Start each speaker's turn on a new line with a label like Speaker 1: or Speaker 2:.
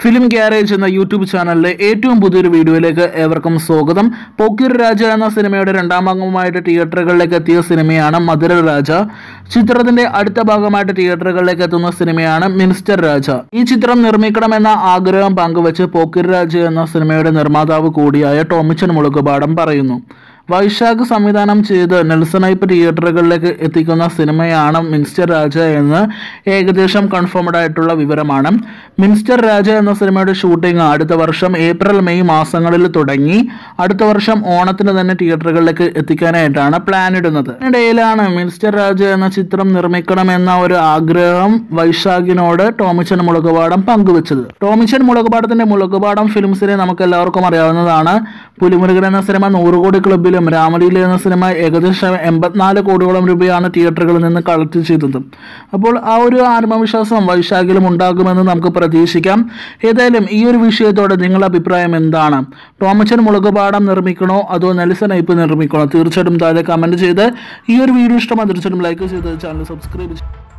Speaker 1: film garage എന്ന YouTube ചാനലിലെ ഏറ്റവും പുതിയൊരു വീഡിയോയിലേക്ക് ഏവർക്കും സ്വാഗതം പോക്കിർ രാജ എന്ന സിനിമയുടെ രണ്ടാം ഭാഗവുമായിട്ട് തിയേറ്ററുകളിലേക്ക് എത്തിയ സിനിമയാണ് മധുര രാജ ചിത്രത്തിന്റെ അടുത്ത ഭാഗമായിട്ട് തിയേറ്ററുകളിലേക്ക് എത്തുന്ന സിനിമയാണ് മിനിസ്റ്റർ രാജ ഈ ചിത്രം നിർമ്മിക്കണമെന്ന ആഗ്രഹം പങ്കുവച്ച് പോക്കിർ രാജ എന്ന സിനിമയുടെ നിർമ്മാതാവ് കൂടിയായ ടോമിച്ചൻ മുളുകുപാടം പറയുന്നു വൈശാഖ് സംവിധാനം ചെയ്ത് നെൽസണൈപ്പ് തിയേറ്ററുകളിലേക്ക് എത്തിക്കുന്ന സിനിമയാണ് മിനിസ്റ്റർ രാജ എന്ന് ഏകദേശം കൺഫേംഡ് ആയിട്ടുള്ള വിവരമാണ് മിനിസ്റ്റർ രാജ എന്ന സിനിമയുടെ ഷൂട്ടിംഗ് അടുത്ത വർഷം ഏപ്രിൽ മെയ് മാസങ്ങളിൽ തുടങ്ങി അടുത്ത വർഷം ഓണത്തിന് തന്നെ തിയേറ്ററുകളിലേക്ക് എത്തിക്കാനായിട്ടാണ് പ്ലാൻ ഇടുന്നത് ഇതിനിടയിലാണ് മിനിസ്റ്റർ രാജ എന്ന ചിത്രം നിർമ്മിക്കണമെന്ന ഒരു ആഗ്രഹം വൈശാഖിനോട് ടോമിച്ചൻ മുളകുപാടം പങ്കുവച്ചത് ടോമിച്ചൻ മുളകുപാടത്തിന്റെ മുളകുപാടം ഫിലിംസിനെ നമുക്ക് എല്ലാവർക്കും അറിയാവുന്നതാണ് പുലിമുരുകൻ എന്ന സിനിമ നൂറ് കോടി ക്ലബിലും രാമലീല എന്ന സിനിമ ഏകദേശം എൺപത്തിനാല് കോടിയോളം രൂപയാണ് തിയേറ്ററുകളിൽ നിന്ന് കളക്ട് ചെയ്തത് അപ്പോൾ ആ ഒരു ആത്മവിശ്വാസം വൈശാഖിലും ഉണ്ടാകുമെന്ന് നമുക്ക് പ്രതീക്ഷിക്കാം ഏതായാലും ഈ ഒരു വിഷയത്തോടെ നിങ്ങളുടെ അഭിപ്രായം എന്താണ് ടോമച്ചൻ മുളകുപാടം നിർമ്മിക്കണോ അതോ നെൽസൺ ഐപ്പ് നിർമ്മിക്കണോ തീർച്ചയായിട്ടും താഴെ കമന്റ് ചെയ്ത് ഈ ഒരു വീഡിയോ ഇഷ്ടമായി തീർച്ചയായിട്ടും ലൈക്ക് ചെയ്ത് ചാനൽ സബ്സ്ക്രൈബ് ചെയ്യും